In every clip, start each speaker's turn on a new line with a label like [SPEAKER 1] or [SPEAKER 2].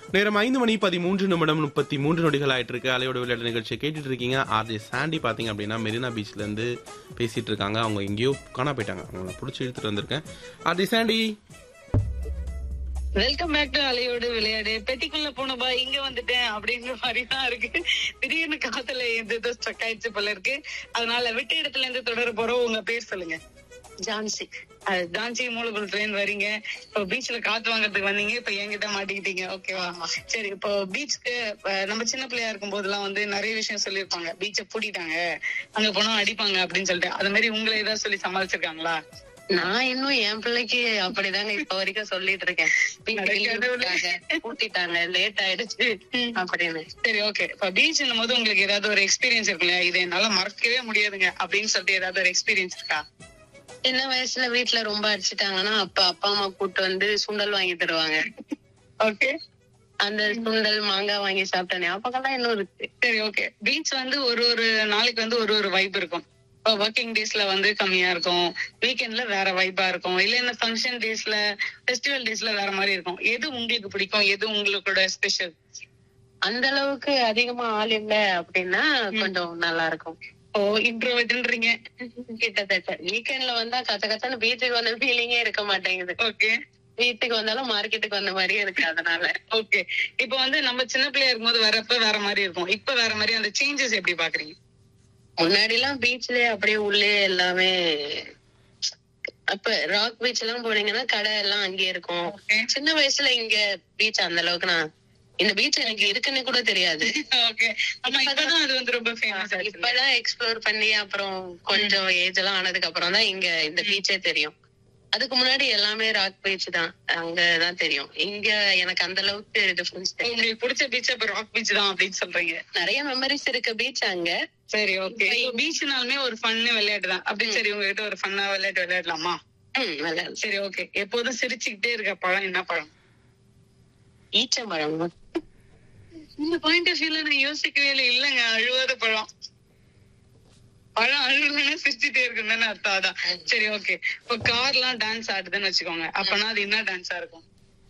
[SPEAKER 1] நேரம் ஐந்து மணி பதிமூன்று நிமிடம் முப்பத்தி மூன்று நொடிகள் ஆயிட்டு இருக்கு அலையோட விளையாட்டு நிகழ்ச்சியை கேட்டுட்டு இருக்கீங்க ஆர்ஜே சாண்டி பாத்தீங்க அப்படின்னா மெரினா பீச்ல இருந்து பேசிட்டு இருக்காங்க அவங்க எங்கேயோ காணா போயிட்டாங்க அவங்கள பிடிச்சி இழுத்துட்டு வந்திருக்கேன் RJ Sandy
[SPEAKER 2] welcome back to அலையோடு விளையாடு பெட்டிக்குள்ள போனபா இங்க வந்துட்டேன் அப்படிங்கிற மாதிரி தான் இருக்கு திடீர்னு காத்துல எந்த ஸ்ட்ரக் ஆயிடுச்சு போல இருக்கு அதனால விட்ட இடத்துல இருந்து தொடர போறோம் உங்க பேர் சொல்லுங்க ஜான்சி அஹ் ஜான்சி மூலகுள் ட்ரெயின் வரீங்க இப்போ பீச்ல காத்து வாங்குறதுக்கு வந்தீங்க இப்ப என்கிட்ட மாட்டிக்கிட்டீங்க ஓகேவா சரி இப்போ பீச்சுக்கு நம்ம சின்ன பிள்ளையா இருக்கும் போதெல்லாம் வந்து நிறைய விஷயம் சொல்லியிருப்பாங்க பீச்சை பூட்டிட்டாங்க அங்க போனா அடிப்பாங்க அப்படின்னு சொல்லிட்டு அது மாதிரி உங்களை ஏதாவது சொல்லி சமாளிச்சிருக்காங்களா
[SPEAKER 3] நான் இன்னும் என் பிள்ளைக்கு அப்படிதாங்க இப்ப வரைக்கும் சொல்லிட்டு இருக்கேன் வீட்டுக்கு leave விட்டாங்க, கூட்டிட்டாங்க லேட் ஆயிடுச்சு அப்படின்னு
[SPEAKER 2] சரி ஓகே இப்ப பீச் போது உங்களுக்கு ஏதாவது ஒரு எக்ஸ்பீரியன்ஸ் இருக்கு இல்லையா இது என்னால மறக்கவே முடியாதுங்க அப்படின்னு சொல்லிட்டு ஏதாவது ஒரு எக்ஸ்பீரியன்ஸ் இருக்கா
[SPEAKER 3] சின்ன வயசுல வீட்டுல ரொம்ப அடிச்சிட்டாங்கன்னா அப்ப அப்பா அம்மா கூட்டு வந்து சுண்டல் வாங்கி தருவாங்க
[SPEAKER 2] ஓகே
[SPEAKER 3] அந்த சுண்டல் மாங்காய் வாங்கி சாப்பிட்ட ஞாபகம்லாம் இன்னும் இருக்கு
[SPEAKER 2] சரி ஓகே பீச் வந்து ஒரு ஒரு நாளைக்கு வந்து ஒரு ஒரு வைப் இருக்கும் இப்போ ஒர்க்கிங் டேஸ்ல வந்து கம்மியா இருக்கும் வீக்கெண்ட்ல வேற வைப்பா இருக்கும் இல்ல இந்த ஃபங்க்ஷன் டேஸ்ல ஃபெஸ்டிவல் டேஸ்ல வேற மாதிரி இருக்கும் எது உங்களுக்கு பிடிக்கும் எது உங்களோட ஸ்பெஷல்
[SPEAKER 3] அந்த அளவுக்கு அதிகமா ஆள் இல்ல அப்படின்னா கொஞ்சம் நல்லா இருக்கும்
[SPEAKER 2] ஓ இன்ட்ரோவர்ட்ன்றீங்க
[SPEAKER 3] கிட்டத்தட்ட வீக்கெண்ட்ல வந்தா கத்த கத்தன்னு பீச்சுக்கு வந்த ஃபீலிங்கே இருக்க மாட்டேங்குது
[SPEAKER 2] ஓகே
[SPEAKER 3] வீட்டுக்கு வந்தாலும் மார்க்கெட்டுக்கு வந்த மாதிரியே இருக்கு அதனால
[SPEAKER 2] ஓகே இப்போ வந்து நம்ம சின்ன பிள்ளையா இருக்கும்போது வரப்ப வேற மாதிரி இருக்கும் இப்ப வேற மாதிரி அந்த சேஞ்சஸ் எப்படி பாக்குறீங்க
[SPEAKER 3] முன்னாடி எல்லாம் பீச்லயே அப்படியே உள்ளே எல்லாமே அப்ப ராக் பீச் எல்லாம் போனீங்கன்னா கடை எல்லாம் அங்கேயே இருக்கும்
[SPEAKER 2] Okay.
[SPEAKER 3] சின்ன வயசுல இங்க பீச் அந்த அளவுக்கு நான் இந்த பீச் எனக்கு இருக்குன்னு கூட தெரியாது
[SPEAKER 2] ஓகே ஆமா இப்பதான் அது வந்து ரொம்ப ஃபேமஸ் ஆயிடுச்சு
[SPEAKER 3] இப்பதான் எக்ஸ்ப்ளோர் பண்ணி அப்புறம் கொஞ்சம் ஏஜ் எல்லாம் ஆனதுக்கு அப்புறம் தான் இங்க இந்த பீச்சே தெரியும் அதுக்கு முன்னாடி எல்லாமே ராக் பீச் தான் அங்கதான் தெரியும் இங்க எனக்கு அந்த அளவுக்கு டிஃபரன்ஸ் தெரியும்
[SPEAKER 2] உங்களுக்கு பிடிச்ச பீச் அப்ப ராக் பீச் தான் அப்படின்னு சொல்றீங்க
[SPEAKER 3] நிறைய மெமரிஸ் இருக்கு பீச் அங்க
[SPEAKER 2] சரி ஓகே பீச்னாலுமே ஒரு ஃபன்னு விளையாட்டு தான் அப்படி சரி உங்ககிட்ட ஒரு ஃபன்னா விளையாட்டு விளையாடலாமா
[SPEAKER 3] ம், விளையாடலாம்.
[SPEAKER 2] சரி ஓகே எப்போதும் சிரிச்சுக்கிட்டே இருக்க பழம் என்ன பழம்
[SPEAKER 3] ஈச்சம்பழம்
[SPEAKER 2] இந்த பாயிண்ட் ஆஃப் வியூல நான் யோசிக்கவே இல்லை இல்லங்க அழுவாத பழம் பழம் அழுகுதுன்னா சிரிச்சுட்டே இருக்குன்னு தானே அர்த்தம் அதான் சரி ஓகே இப்போ கார்லாம் டான்ஸ் ஆடுதுன்னு வச்சுக்கோங்க அப்பனா அது என்ன டான்ஸா இருக்கும்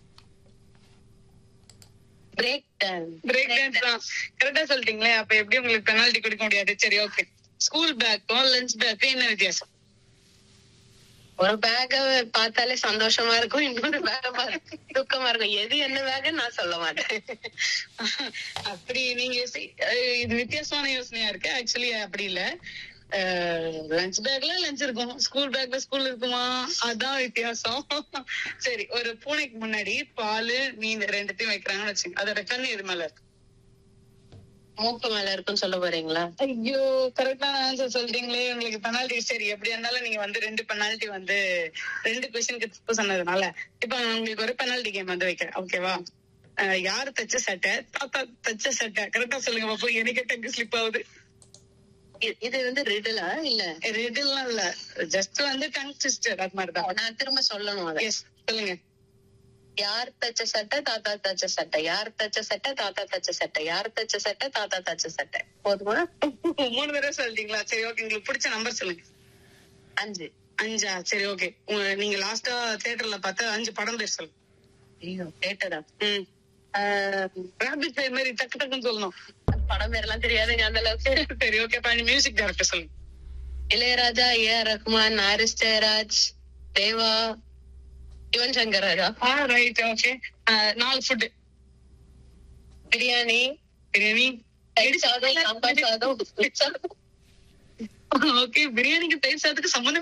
[SPEAKER 3] பிரேக் டான்ஸ்
[SPEAKER 2] பிரேக் டான்ஸ் தான் கரெக்டா சொல்லிட்டீங்களே அப்ப எப்படி உங்களுக்கு பெனால்டி கொடுக்க முடியாது சரி ஓகே ஸ்கூல் பேக்கும் லஞ்ச் பேக்கும் என்ன வித்தியாசம்
[SPEAKER 3] ஒரு பேக்க பார்த்தாலே சந்தோஷமா இருக்கும் இன்னொரு பேக துக்கமா இருக்கும் எது என்ன பேக் நான் சொல்ல மாட்டேன்
[SPEAKER 2] அப்படி நீங்க யோசி- அஹ் இது வித்தியாசமான யோசனையா இருக்கு ஆக்சுவலி அப்படி இல்ல லஞ்ச் பேக்ல லஞ்ச் இருக்கும் ஸ்கூல் பேக்ல ஸ்கூல் இருக்குமா அதான் வித்தியாசம் சரி ஒரு பூனைக்கு முன்னாடி பால் மீன் ரெண்டுத்தையும் வைக்கிறாங்கன்னு வச்சுங்க அதோட கண்ணு எது மேல இருக்கு
[SPEAKER 3] மூக்கு மேல இருக்குன்னு சொல்ல போறீங்களா
[SPEAKER 2] ஐயோ கரெக்டான ஆன்சர் சொல்றீங்களே உங்களுக்கு பெனால்டி சரி எப்படி இருந்தாலும் நீங்க வந்து ரெண்டு பெனால்டி வந்து ரெண்டு கொஸ்டினுக்கு தப்பு சொன்னதுனால இப்ப நான் உங்களுக்கு ஒரு பெனால்டி கேம் வந்து வைக்கிறேன் ஓகேவா அஹ் யாரு தச்ச சட்டை தாத்தா தச்ச சட்டை கரெக்டா சொல்லுங்க பாப்போம் எனக்கே டங்கு ஸ்லிப் ஆகுது
[SPEAKER 3] இ- இது வந்து ரிடலா இல்ல
[SPEAKER 2] ரெடிலாம் இல்ல ஜஸ்ட் வந்து டங் சிஸ்டர் அது மாதிரிதான்
[SPEAKER 3] நான் திரும்ப சொல்லணும் அதை
[SPEAKER 2] எஸ் சொல்லுங்க
[SPEAKER 3] யார் தச்ச சட்டை தாத்தா தச்ச சட்டை யார் தச்ச சட்டை தாத்தா தச்ச சட்டை யார் தச்ச சட்டை தாத்தா தச்ச சட்டை போதுமா
[SPEAKER 2] மூணு தடவை சொல்லிட்டீங்களா சரி ஓகே உங்களுக்கு பிடிச்ச நம்பர் சொல்லுங்க
[SPEAKER 3] அஞ்சு
[SPEAKER 2] அஞ்சா சரி ஓகே நீங்க லாஸ்டா தியேட்டர்ல பார்த்த அஞ்சு படம் பேர் சொல்லுங்க
[SPEAKER 3] ஐயோ கேட்டதா
[SPEAKER 2] ம் ராபிட் பேர் மாதிரி டக்கு டக்குன்னு சொல்லணும்
[SPEAKER 3] படம் பேர்லாம் தெரியாதுங்க அந்த அளவுக்கு
[SPEAKER 2] சரி ஓகே அப்ப மியூசிக் டைரக்டர் சொல்லுங்க
[SPEAKER 3] இளையராஜா ஏ ஆர் ரஹ்மான் ஹாரிஸ் ஜெயராஜ் தேவா யுவன் சங்கர் ராஜா
[SPEAKER 2] ஆ ரைட் ஓகே நாலு ஃபுட்
[SPEAKER 3] பிரியாணி
[SPEAKER 2] பிரியாணி
[SPEAKER 3] தயிர் சாதம் சாம்பார் சாதம் சாதம்
[SPEAKER 2] ஓகே பிரியாணிக்கு தயிர் சாதத்துக்கு சம்மந்தம்